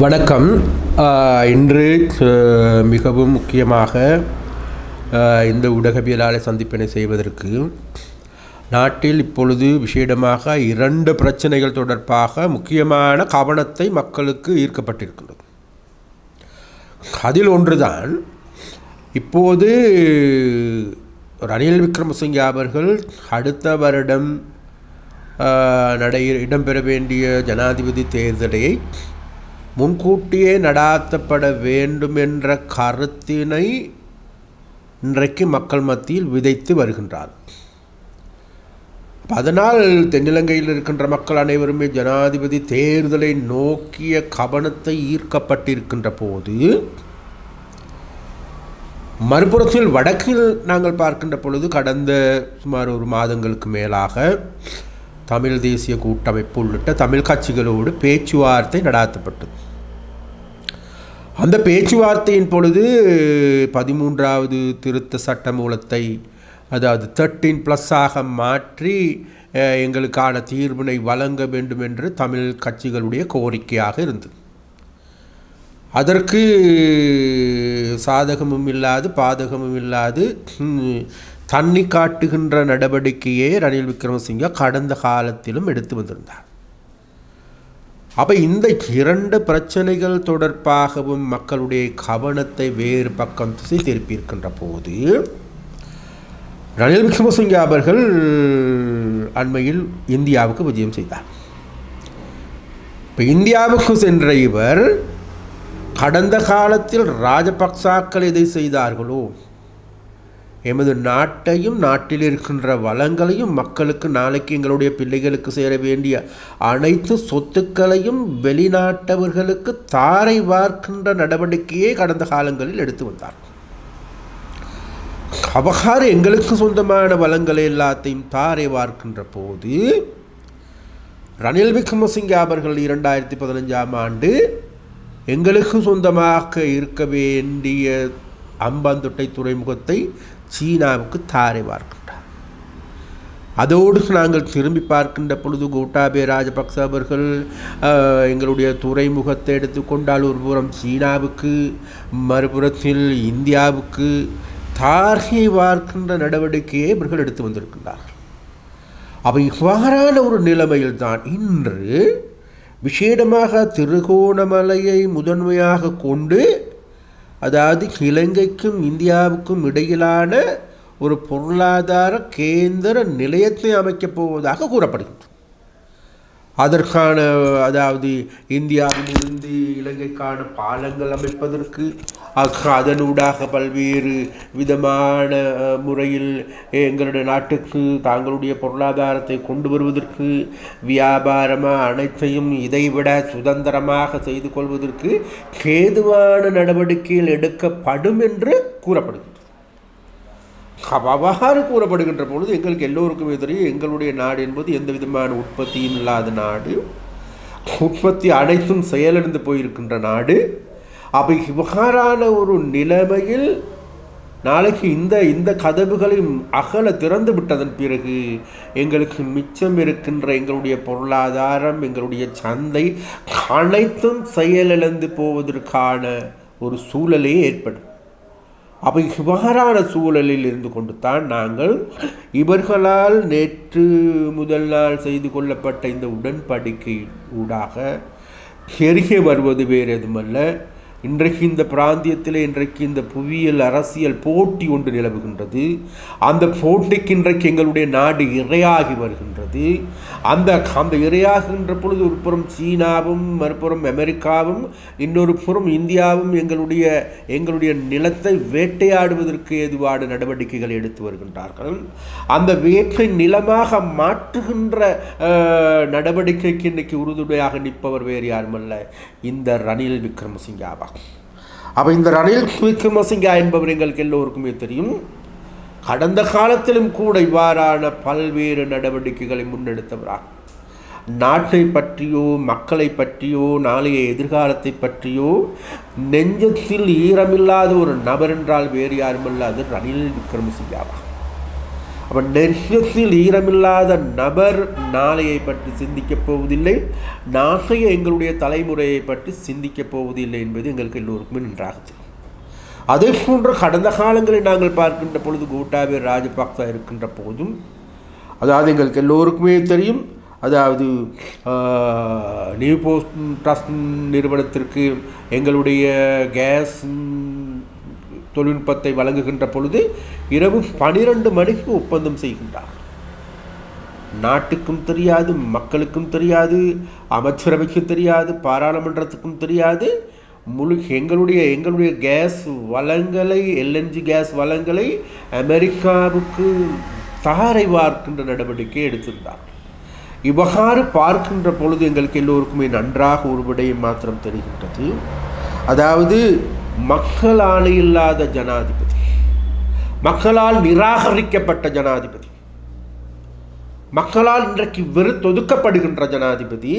வணக்கம் ஆஹ் இன்று ஆஹ் மிகவும் முக்கியமாக ஆஹ் இந்த ஊடகவியலாளர் சந்திப்பினை செய்வதற்கு நாட்டில் இப்பொழுது விசேடமாக இரண்டு பிரச்சனைகள் தொடர்பாக முக்கியமான கவனத்தை மக்களுக்கு ஈர்க்கப்பட்டிருக்கின்றது அதில் ஒன்றுதான் இப்போது ரணில் விக்ரமசிங்கே அவர்கள் அடுத்த வருடம் ஆஹ், நடை இடம்பெற வேண்டிய ஜனாதிபதி தேர்தலை முன்கூட்டியே நடாத்தப்பட வேண்டும் என்ற கருத்தினை இன்றைக்கு மக்கள் மத்தியில் விதைத்து வருகின்றார் அப்ப அதனால் தென்னிலங்கையில் இருக்கின்ற மக்கள் அனைவருமே ஜனாதிபதி தேர்தலை நோக்கிய கவனத்தை ஈர்க்கப்பட்டிருக்கின்ற போது மறுபுறத்தில் வடக்கில் நாங்கள் பார்க்கின்ற பொழுது கடந்த சுமார் ஒரு மாதங்களுக்கு மேலாக தமிழ் தேசிய கூட்டமைப்பு உள்ளிட்ட தமிழ் கட்சிகளோடு பேச்சுவார்த்தை நடாத்தப்பட்டது அந்த பேச்சுவார்த்தையின் பொழுது பதிமூன்றாவது திருத்த சட்ட மூலத்தை அதாவது தேர்ட்டீன் ப்ளஸ்ஸாக மாற்றி அஹ், எங்களுக்கான தீர்வினை வழங்க வேண்டும் என்று தமிழ் கட்சிகளுடைய கோரிக்கையாக இருந்தது அதற்கு சாதகமும் இல்லாது பாதகமும் இல்லாது ம், தண்ணி காட்டுகின்ற நடவடிக்கையே ரணில் விக்ரமசிங்க கடந்த காலத்திலும் எடுத்து வந்திருந்தார் அப்போ இந்த இரண்டு பிரச்சனைகள் தொடர்பாகவும் மக்களுடைய கவனத்தை வேறு பக்கம் திசை திருப்பியிருக்கின்ற போது ரணில் விக்ரமசிங்க அவர்கள் அண்மையில் இந்தியாவுக்கு விஜயம் செய்தார் இப்போ இந்தியாவுக்கு சென்ற இவர் கடந்த காலத்தில் ராஜபக்சாக்கள் எதை செய்தார்களோ எமது நாட்டையும் நாட்டில் இருக்கின்ற வளங்களையும் மக்களுக்கு நாளைக்கு எங்களுடைய பிள்ளைகளுக்கு சேர வேண்டிய அனைத்து சொத்துக்களையும் வெளிநாட்டவர்களுக்கு தாரை வார்க்கின்ற நடவடிக்கையை கடந்த காலங்களில் எடுத்து வந்தார் அபகாறு எங்களுக்கு சொந்தமான வளங்களை எல்லாத்தையும் தாரை வார்க்கின்ற போது ரணில் விக்ரமசிங்கே அவர்கள் இரண்டாயிரத்தி பதினஞ்சாம் ஆண்டு எங்களுக்கு சொந்தமாக இருக்க வேண்டிய அம்பாந்தொட்டை துறைமுகத்தை சீனாவுக்கு தாரை பார்க்கின்றார் அதோடு நாங்கள் திரும்பி பார்க்கின்ற பொழுது கோட்டாபே ராஜபக்ச அவர்கள் ஆஹ், எங்களுடைய துறைமுகத்தை எடுத்துக்கொண்டால் ஒரு புறம் சீனாவுக்கு மறுபுறத்தில் இந்தியாவுக்கு தார்கை பார்க்கின்ற நடவடிக்கையை இவர்கள் எடுத்து வந்திருக்கின்றார்கள் அப்போ இவ்வாறான ஒரு நிலைமையில் தான் இன்று விசேடமாக திருகோணமலையை முதன்மையாக கொண்டு அதாவது இலங்கைக்கும் இந்தியாவுக்கும் இடையிலான ஒரு பொருளாதார கேந்திர நிலையத்தை அமைக்கப் போவதாக கூறப்படுகின்றது அதற்கான அதாவது இந்தியாவிலிருந்து இலங்கைக்கான பாலங்கள் அமைப்பதற்கு அக்- அதனூடாக பல்வேறு விதமான அஹ், முறையில் எங்களுடைய நாட்டுக்கு தாங்களுடைய பொருளாதாரத்தை கொண்டு வருவதற்கு வியாபாரமாக அனைத்தையும் இதைவிட சுதந்திரமாக செய்து கொள்வதற்கு கேதுவான நடவடிக்கைகள் எடுக்கப்படும் என்று கூறப்படுகின்றது அவ்வாறு கூறப்படுகின்ற பொழுது எங்களுக்கு எல்லோருக்குமே தெரியும் எங்களுடைய நாடு என்பது எந்த விதமான உற்பத்தியும் இல்லாத நாடு உற்பத்தி அனைத்தும் செயலிழந்து போயிருக்கின்ற நாடு அப்போ இவ்வாறான ஒரு நிலைமையில் நாளைக்கு இந்த இந்த கதவுகளை அகல திறந்து விட்டதன் பிறகு எங்களுக்கு மிச்சம் இருக்கின்ற எங்களுடைய பொருளாதாரம் எங்களுடைய சந்தை அனைத்தும் செயலிழந்து போவதற்கான ஒரு சூழலே ஏற்படும் அப்போ இவ்வாறான சூழலில் இருந்து கொண்டு தான் நாங்கள் இவர்களால் நேற்று முதல் நாள் செய்து கொள்ளப்பட்ட இந்த உடன்படிக்கை ஊடாக தெரிய வருவது வேறு எதுமல்ல இன்றைக்கு இந்த பிராந்தியத்தில் இன்றைக்கு இந்த புவியியல் அரசியல் போட்டி ஒன்று நிலவுகின்றது அந்த போட்டிக்கு இன்றைக்கு எங்களுடைய நாடு இரையாகி வருகின்றது அந்த அந்த இரையாகின்ற பொழுது ஒரு புறம் சீனாவும் மறுபுறம் அமெரிக்காவும் இன்னொரு புறம் இந்தியாவும் எங்களுடைய எங்களுடைய நிலத்தை வேட்டையாடுவதற்கு ஏதுவான நடவடிக்கைகளை எடுத்து வருகின்றார்கள் அந்த வேட்டை நிலமாக மாற்றுகின்ற அஹ், நடவடிக்கைக்கு இன்னைக்கு உறுதுணையாக நிற்பவர் வேறு யாருமல்ல இந்த ரணில் விக்ரமசிங்கே ஆவார் அப்போ இந்த ரணில் விக்ரமசிங்கா என்பவர் எங்களுக்கு எல்லோருக்குமே தெரியும் கடந்த காலத்திலும் கூட இவ்வாறான பல்வேறு நடவடிக்கைகளை முன்னெடுத்தவராகும் நாட்டை பற்றியோ மக்களை பற்றியோ நாளைய எதிர்காலத்தை பற்றியோ நெஞ்சத்தில் ஈரமில்லாத ஒரு நபர் என்றால் வேறு யாருமல்ல அது ரணில் விக்ரமசிங்காவா அப்போ நெஞ்சத்தில் ஈரமில்லாத நபர் நாளையை பற்றி சிந்திக்கப் போவதில்லை நாளைய எங்களுடைய தலைமுறையை பற்றி சிந்திக்கப் போவதில்லை என்பது எங்களுக்கு எல்லோருக்குமே நன்றாக தெரியும் அதே போன்ற கடந்த காலங்களில் நாங்கள் பார்க்கின்ற பொழுது கோட்டாபே ராஜபக்சா இருக்கின்ற போதும் அதாவது எங்களுக்கு எல்லோருக்குமே தெரியும் அதாவது நியூ போஸ்ட் ட்ரஸ்ட் நிறுவனத்திற்கு எங்களுடைய கேஸ் தொழில்நுட்பத்தை வழங்குகின்ற பொழுது இரவு பனிரெண்டு மணிக்கு ஒப்பந்தம் செய்கின்றார் நாட்டுக்கும் தெரியாது மக்களுக்கும் தெரியாது அமைச்சரவைக்கும் தெரியாது பாராளுமன்றத்துக்கும் தெரியாது முழு எங்களுடைய எங்களுடைய கேஸ் வளங்களை எல்என்ஜி கேஸ் வளங்களை அமெரிக்காவுக்கு தாரை வார்க்கின்ற நடவடிக்கை எடுத்திருந்தார் இவ்வாறு பார்க்கின்ற பொழுது எங்களுக்கு எல்லோருக்குமே நன்றாக ஒரு விடயம் மாத்திரம் தெரிகின்றது அதாவது மக்கள் ஆணையில்லாத ஜனாதிபதி மக்களால் நிராகரிக்கப்பட்ட ஜனாதிபதி மக்களால் இன்றைக்கு வெறுத்தொதுக்கப்படுகின்ற ஜனாதிபதி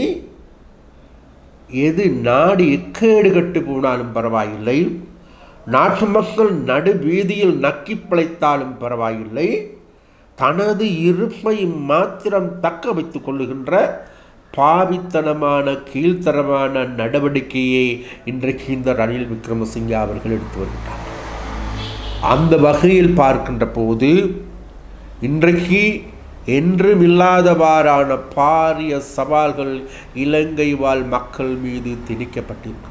எது நாடு எக்கேடு கட்டு போனாலும் பரவாயில்லை நாட்டு மக்கள் நடு வீதியில் நக்கி பிழைத்தாலும் பரவாயில்லை தனது இருப்பை மாத்திரம் தக்க வைத்துக் கொள்ளுகின்ற பாவித்தனமான கீழ்த்தரமான நடவடிக்கையை இன்றைக்கு இந்த ரணில் விக்ரமசிங்கே அவர்கள் எடுத்து வருகின்றார் அந்த வகையில் பார்க்கின்ற போது இன்றைக்கு என்றும் இல்லாதவாறான பாரிய சவால்கள் இலங்கை வாழ் மக்கள் மீது திணிக்கப்பட்டிருக்கிறது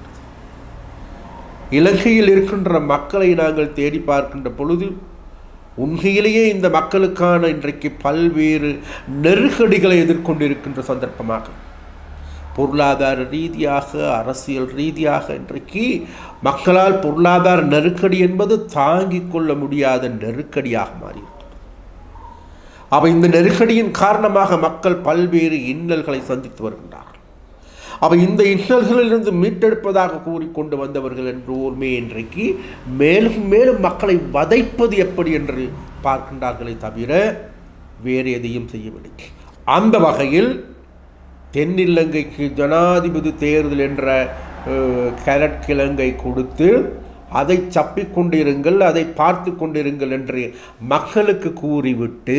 இலங்கையில் இருக்கின்ற மக்களை நாங்கள் தேடி பார்க்கின்ற பொழுது உண்மையிலேயே இந்த மக்களுக்கான இன்றைக்கு பல்வேறு நெருக்கடிகளை எதிர்கொண்டிருக்கின்ற சந்தர்ப்பமாக பொருளாதார ரீதியாக அரசியல் ரீதியாக இன்றைக்கு மக்களால் பொருளாதார நெருக்கடி என்பது தாங்கிக் கொள்ள முடியாத நெருக்கடியாக மாறியிருக்கிறது அப்போ இந்த நெருக்கடியின் காரணமாக மக்கள் பல்வேறு இன்னல்களை சந்தித்து வருகின்றார்கள் அப்போ இந்த இன்னல்களிலிருந்து மீட்டெடுப்பதாக கூறிக்கொண்டு வந்தவர்கள் என்றோருமே இன்றைக்கு மேலும் மேலும் மக்களை வதைப்பது எப்படி என்று பார்க்கின்றார்களே தவிர வேறு எதையும் செய்யவில்லை அந்த வகையில் தென்னிலங்கைக்கு ஜனாதிபதி தேர்தல் என்ற கரட்கிழங்கை கொடுத்து அதை சப்பிக் கொண்டிருங்கள் அதை பார்த்து கொண்டிருங்கள் என்று மக்களுக்கு கூறிவிட்டு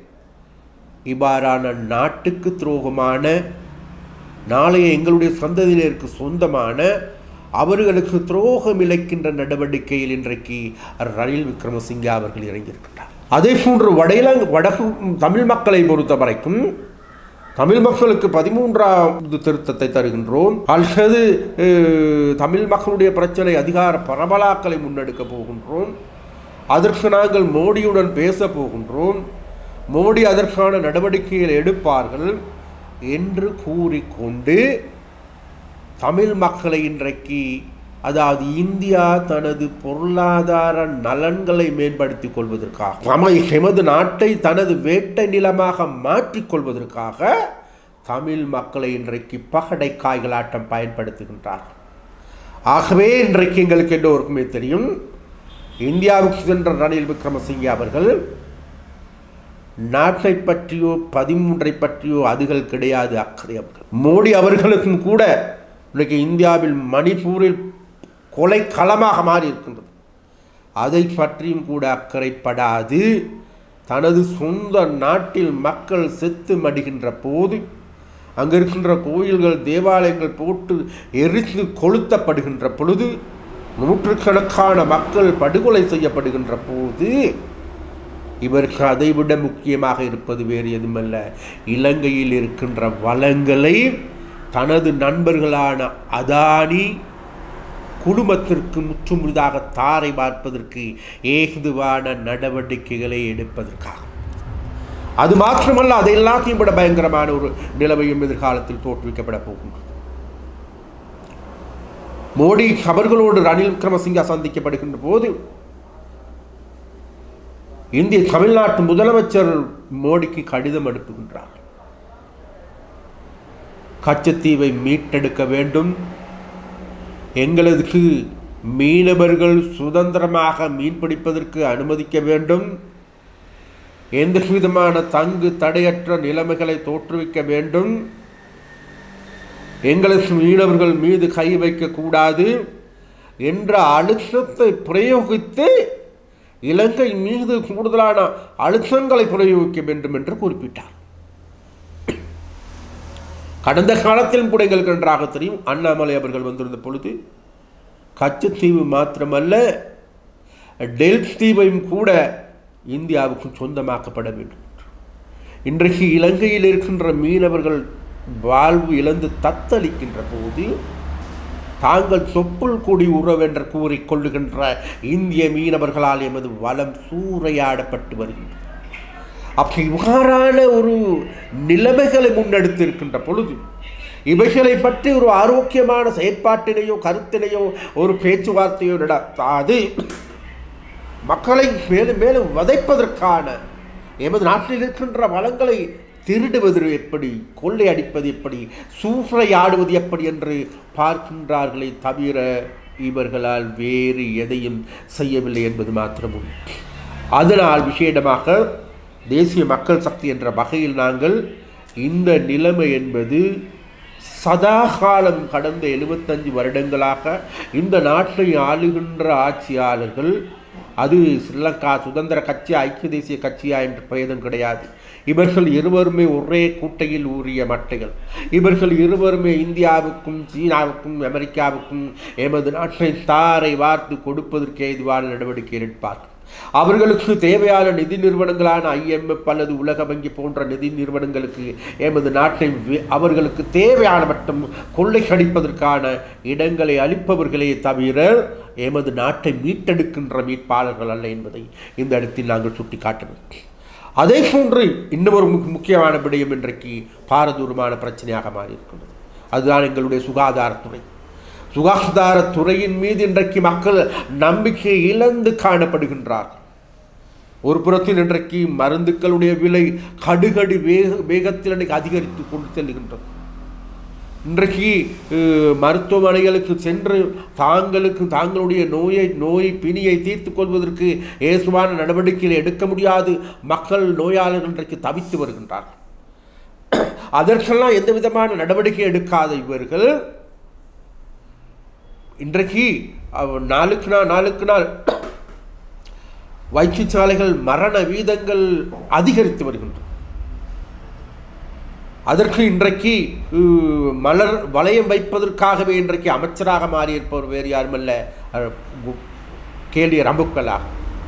இவ்வாறான நாட்டுக்கு துரோகமான நாளைய எங்களுடைய சந்ததியினருக்கு சொந்தமான அவர்களுக்கு துரோகம் இழைக்கின்ற நடவடிக்கையில் இன்றைக்கு ரணில் விக்ரமசிங்கே அவர்கள் இறங்கியிருக்கின்றார் அதே போன்று வடையிலங் வடகு தமிழ் மக்களை பொறுத்த வரைக்கும் தமிழ் மக்களுக்கு பதிமூன்றாவது திருத்தத்தை தருகின்றோம் அல்லது தமிழ் மக்களுடைய பிரச்சனை அதிகார பரவலாக்களை முன்னெடுக்க போகின்றோம் அதற்கு நாங்கள் மோடியுடன் பேச போகின்றோம் மோடி அதற்கான நடவடிக்கைகளை எடுப்பார்கள் என்று கூறிக்கொண்டு தமிழ் மக்களை இன்றைக்கு அதாவது இந்தியா தனது பொருளாதார நலன்களை மேம்படுத்திக் கொள்வதற்காக நம்ம எமது நாட்டை தனது வேட்டை நிலமாக மாற்றிக்கொள்வதற்காக தமிழ் மக்களை இன்றைக்கு பகடை காய்களாட்டம் பயன்படுத்துகின்றார்கள் ஆகவே இன்றைக்கு எங்களுக்கு எல்லோருக்குமே தெரியும் இந்தியாவுக்கு சென்ற ரணில் விக்ரமசிங்கே அவர்கள் நாட்டை பற்றியோ பதிமூன்றை பற்றியோ அதுகள் கிடையாது அக்கறை அவர்கள் மோடி அவர்களுக்கும் கூட இன்றைக்கு இந்தியாவில் மணிப்பூரில் கொலை களமாக மாறி இருக்கின்றது அதை பற்றியும் கூட அக்கறைப்படாது தனது சொந்த நாட்டில் மக்கள் செத்து மடிகின்ற போது அங்கே இருக்கின்ற கோயில்கள் தேவாலயங்கள் போட்டு எரித்து கொளுத்தப்படுகின்ற பொழுது நூற்றுக்கணக்கான மக்கள் படுகொலை செய்யப்படுகின்ற போது இவருக்கு அதைவிட முக்கியமாக இருப்பது வேறு எதுமல்ல இலங்கையில் இருக்கின்ற வளங்களை தனது நண்பர்களான அதானி குடும்பத்திற்கு முற்றுமுழுதாக தாரை பார்ப்பதற்கு ஏதுவான நடவடிக்கைகளை எடுப்பதற்காக அது மாத்திரமல்ல அதை எல்லாத்தையும் விட பயங்கரமான ஒரு நிலைமையும் எதிர்காலத்தில் தோற்றுவிக்கப்பட போகின்றது மோடி அவர்களோடு ரணில் விக்ரமசிங்கா சந்திக்கப்படுகின்ற போது இந்திய தமிழ்நாட்டு முதலமைச்சர் மோடிக்கு கடிதம் அனுப்புகின்றார் கச்சத்தீவை மீட்டெடுக்க வேண்டும் எங்களதுக்கு மீனவர்கள் சுதந்திரமாக மீன் பிடிப்பதற்கு அனுமதிக்க வேண்டும் எந்த விதமான தங்கு தடையற்ற நிலைமைகளை தோற்றுவிக்க வேண்டும் எங்களது மீனவர்கள் மீது கை வைக்கக்கூடாது என்ற அழுத்தத்தை பிரயோகித்து இலங்கை மீது கூடுதலான அழுத்தங்களை பிரயோகிக்க வேண்டும் என்று குறிப்பிட்டார் கடந்த காலத்திலும் கூட எங்களுக்கு நன்றாக தெரியும் அண்ணாமலை அவர்கள் வந்திருந்த பொழுது கச்சத்தீவு மாத்திரமல்ல டெல்ட் தீவையும் கூட இந்தியாவுக்கு சொந்தமாக்கப்பட வேண்டும் இன்றைக்கு இலங்கையில் இருக்கின்ற மீனவர்கள் வாழ்வு இழந்து தத்தளிக்கின்ற போது தாங்கள் சொப்புள் கொடி உறவென்று கூறிக்கொள்ளுகின்ற இந்திய மீனவர்களால் எமது வளம் சூறையாடப்பட்டு வருகின்றது அப்படி இவ்வாறான ஒரு நிலைமைகளை முன்னெடுத்திருக்கின்ற பொழுது இவைகளை பற்றி ஒரு ஆரோக்கியமான செயற்பாட்டினையோ கருத்தினையோ ஒரு பேச்சுவார்த்தையோ நடத்தாது மக்களை மேலும் மேலும் வதைப்பதற்கான எமது நாட்டில் இருக்கின்ற வளங்களை திருடுவது எப்படி கொள்ளையடிப்பது எப்படி சூறையாடுவது எப்படி என்று பார்க்கின்றார்களே தவிர இவர்களால் வேறு எதையும் செய்யவில்லை என்பது மாத்திரமும் அதனால் விசேடமாக தேசிய மக்கள் சக்தி என்ற வகையில் நாங்கள் இந்த நிலைமை என்பது சதாகாலம் கடந்த எழுபத்தஞ்சு வருடங்களாக இந்த நாட்டை ஆளுகின்ற ஆட்சியாளர்கள் அது ஸ்ரீலங்கா சுதந்திர கட்சி ஐக்கிய தேசிய கட்சியா என்ற பெயரும் கிடையாது இவர்கள் இருவருமே ஒரே கூட்டையில் ஊறிய மட்டைகள் இவர்கள் இருவருமே இந்தியாவுக்கும் சீனாவுக்கும் அமெரிக்காவுக்கும் எமது நாட்டை தாரை வார்த்து கொடுப்பதற்கு ஏதுவான நடவடிக்கை எடுப்பார்கள் அவர்களுக்கு தேவையான நிதி நிறுவனங்களான ஐஎம்எஃப் அல்லது உலக வங்கி போன்ற நிதி நிறுவனங்களுக்கு எமது நாட்டை வி- அவர்களுக்கு தேவையான மட்டும் கொள்ளையடிப்பதற்கான இடங்களை அளிப்பவர்களே தவிர எமது நாட்டை மீட்டெடுக்கின்ற மீட்பாளர்கள் அல்ல என்பதை இந்த இடத்தில் நாங்கள் சுட்டிக்காட்டணும் அதே போன்று இன்னொரு முக்- முக்கியமான விடயம் இன்றைக்கு பாரதூரமான பிரச்சனையாக மாறியிருக்கின்றது அதுதான் எங்களுடைய சுகாதாரத்துறை சுகாதாரத்துறையின் மீது இன்றைக்கு மக்கள் நம்பிக்கை இழந்து காணப்படுகின்றார்கள் ஒரு புறத்தில் இன்றைக்கு மருந்துக்களுடைய விலை கடுகடி வேக வேகத்தில் இன்றைக்கு அதிகரித்து கொண்டு செல்லுகின்றது இன்றைக்கு அஹ், மருத்துவமனைகளுக்கு சென்று தாங்களுக்கு தாங்களுடைய நோயை நோய் பிணியை தீர்த்து கொள்வதற்கு ஏசுவான நடவடிக்கைகளை எடுக்க முடியாது மக்கள் நோயாளர்கள் இன்றைக்கு தவித்து வருகின்றார்கள் அதற்கெல்லாம் எந்த விதமான நடவடிக்கை எடுக்காத இவர்கள் இன்றைக்கு அவ- நாளுக்கு நாள் நாளுக்கு நாள் வைத்தியசாலைகள் மரண வீதங்கள் அதிகரித்து வருகின்றன அதற்கு இன்றைக்கு உ, மலர் வளையம் வைப்பதற்காகவே இன்றைக்கு அமைச்சராக மாறியிருப்பவர் வேறு யாருமல்ல அஹ், கு- கேலிய ரம்புக்கலாக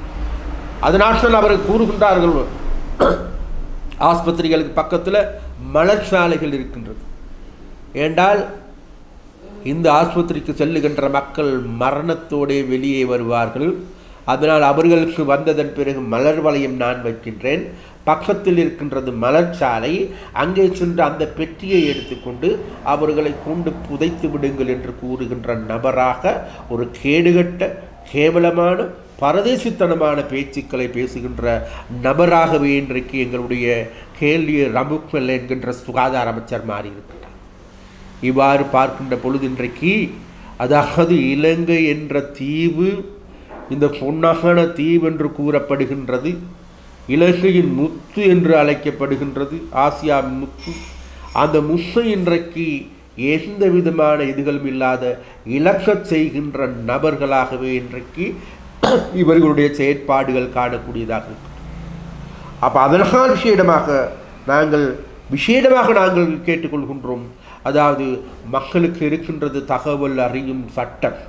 அதனால் அவர் கூறுகின்றார்கள் ஆஸ்பத்திரிகளுக்கு பக்கத்தில் மலர்ச்சாலைகள் இருக்கின்றது ஏண்டால் இந்த ஆஸ்பத்திரிக்கு செல்லுகின்ற மக்கள் மரணத்தோடே வெளியே வருவார்கள் அதனால் அவர்களுக்கு வந்ததன் பிறகு மலர் வளையம் நான் வைக்கின்றேன் பக்கத்தில் இருக்கின்றது மலர்ச்சாலை அங்கே சென்று அந்த பெட்டியை எடுத்துக்கொண்டு அவர்களை கொண்டு புதைத்து விடுங்கள் என்று கூறுகின்ற நபராக ஒரு கேடுகட்ட கேவலமான பரதேசித்தனமான பேச்சுக்களை பேசுகின்ற நபராகவே இன்றைக்கு எங்களுடைய கேள்வி ரமுக்மல் என்கின்ற சுகாதார அமைச்சர் மாறியிருக்கிறார் இவ்வாறு பார்க்கின்ற பொழுது இன்றைக்கு அதாவது இலங்கை என்ற தீவு இந்த பொன்னாகான தீவு என்று கூறப்படுகின்றது இலங்கையின் முத்து என்று அழைக்கப்படுகின்றது ஆசியாவின் முத்து அந்த முத்து இன்றைக்கு எந்த விதமான இதுகளும் இல்லாத இழக்கச் செய்கின்ற நபர்களாகவே இன்றைக்கு இவர்களுடைய செயற்பாடுகள் காணக்கூடியதாக இருக்கிறது அப்போ அதனால் விசேடமாக நாங்கள் விசேடமாக நாங்கள் கேட்டுக்கொள்கின்றோம் அதாவது மக்களுக்கு இருக்கின்றது தகவல் அறியும் சட்டம்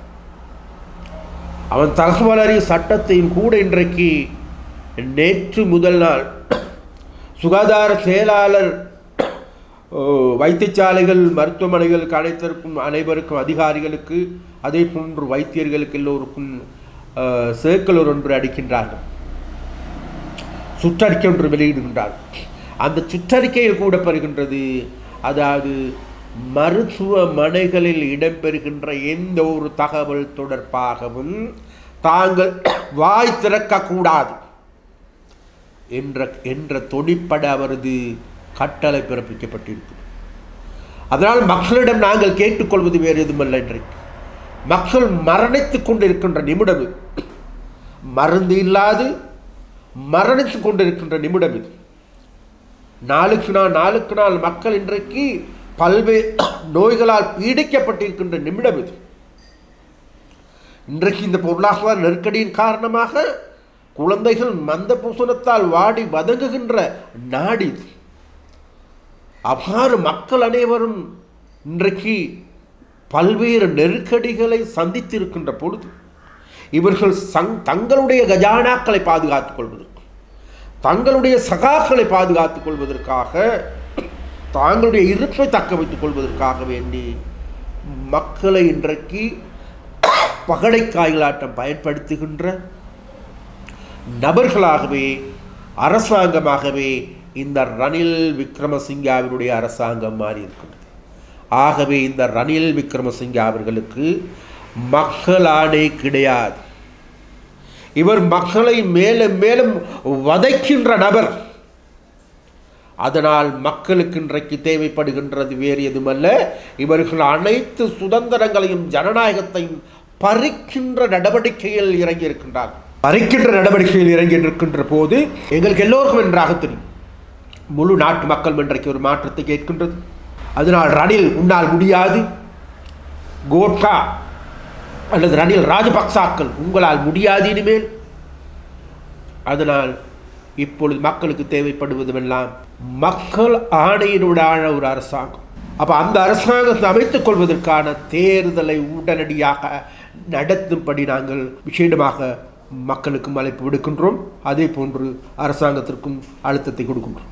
அவன் தகவல் அறியும் சட்டத்தையும் கூட இன்றைக்கு நேற்று முதல் நாள் சுகாதார செயலாளர் ஓ, வைத்தியசாலைகள் மருத்துவமனைகளுக்கு அனைத்திற்கும் அனைவருக்கும் அதிகாரிகளுக்கு அதே போன்று வைத்தியர்களுக்கு எல்லோருக்கும் அஹ், சேக்கலூர் ஒன்று அடிக்கின்றார்கள் சுற்றறிக்கை ஒன்று வெளியிடுகின்றார் அந்த சுற்றறிக்கையில் கூட பெறுகின்றது அதாவது மருத்துவமனைகளில் இடம்பெறுகின்ற எந்த ஒரு தகவல் தொடர்பாகவும் தாங்கள் வாய் திறக்கக்கூடாது என்ற என்ற தொடிப்பட அவரது கட்டளை பிறப்பிக்கப்பட்டிருக்கு அதனால் மக்களிடம் நாங்கள் கேட்டுக்கொள்வது வேறு எதுவுமல்ல இன்றைக்கு மக்கள் மரணித்துக் கொண்டிருக்கின்ற நிமிடம் இது மருந்து இல்லாது மரணித்துக் கொண்டிருக்கின்ற நிமிடம் இது நாளுக்கு நாள் நாளுக்கு நாள் மக்கள் இன்றைக்கு பல்வேறு நோய்களால் பீடிக்கப்பட்டிருக்கின்ற நிமிடம் இது இன்றைக்கு இந்த பொருளாதார நெருக்கடியின் காரணமாக குழந்தைகள் மந்த பூசணத்தால் வாடி வதங்குகின்ற நாடு இது அவ்வாறு மக்கள் அனைவரும் இன்றைக்கு பல்வேறு நெருக்கடிகளை சந்தித்திருக்கின்ற பொழுது இவர்கள் சங் தங்களுடைய கஜானாக்களை பாதுகாத்துக் கொள்வதற்கு தங்களுடைய சகாக்களை பாதுகாத்துக் கொள்வதற்காக தாங்களுடைய இருப்பை தக்க வைத்துக் கொள்வதற்காக வேண்டி மக்களை இன்றைக்கு பகடைக்காய்களாட்டம் பயன்படுத்துகின்ற நபர்களாகவே அரசாங்கமாகவே இந்த ரணில் விக்ரமசிங்காவினுடைய அரசாங்கம் மாறி இருக்கின்றது ஆகவே இந்த ரணில் விக்ரமசிங்கா அவர்களுக்கு மக்கள் ஆணை கிடையாது இவர் மக்களை மேலும் மேலும் வதைக்கின்ற நபர் அதனால் மக்களுக்கு இன்றைக்கு தேவைப்படுகின்றது வேறு எதுமல்ல இவர்கள் அனைத்து சுதந்திரங்களையும் ஜனநாயகத்தையும் பறிக்கின்ற நடவடிக்கையில் இறங்கி இருக்கின்றார் பறிக்கின்ற நடவடிக்கையில் இறங்கி இருக்கின்ற போது எங்களுக்கு எல்லோருக்கும் நன்றாக தெரியும் முழு நாட்டு மக்கள் இன்றைக்கு ஒரு மாற்றத்தை கேட்கின்றது அதனால் ரணில் உன்னால் முடியாது கோட்கா அல்லது ரணில் ராஜபக்சாக்கள் உங்களால் முடியாது இனிமேல் அதனால் இப்பொழுது மக்களுக்கு தேவைப்படுவதுமெல்லாம் மக்கள் ஆணையினூடான ஒரு அரசாங்கம் அப்போ அந்த அரசாங்கத்தை அமைத்துக் கொள்வதற்கான தேர்தலை உடனடியாக நடத்தும்படி நாங்கள் விசேடமாக மக்களுக்கும் அழைப்பு விடுக்கின்றோம் அதே போன்று அரசாங்கத்திற்கும் அழுத்தத்தை கொடுக்கின்றோம்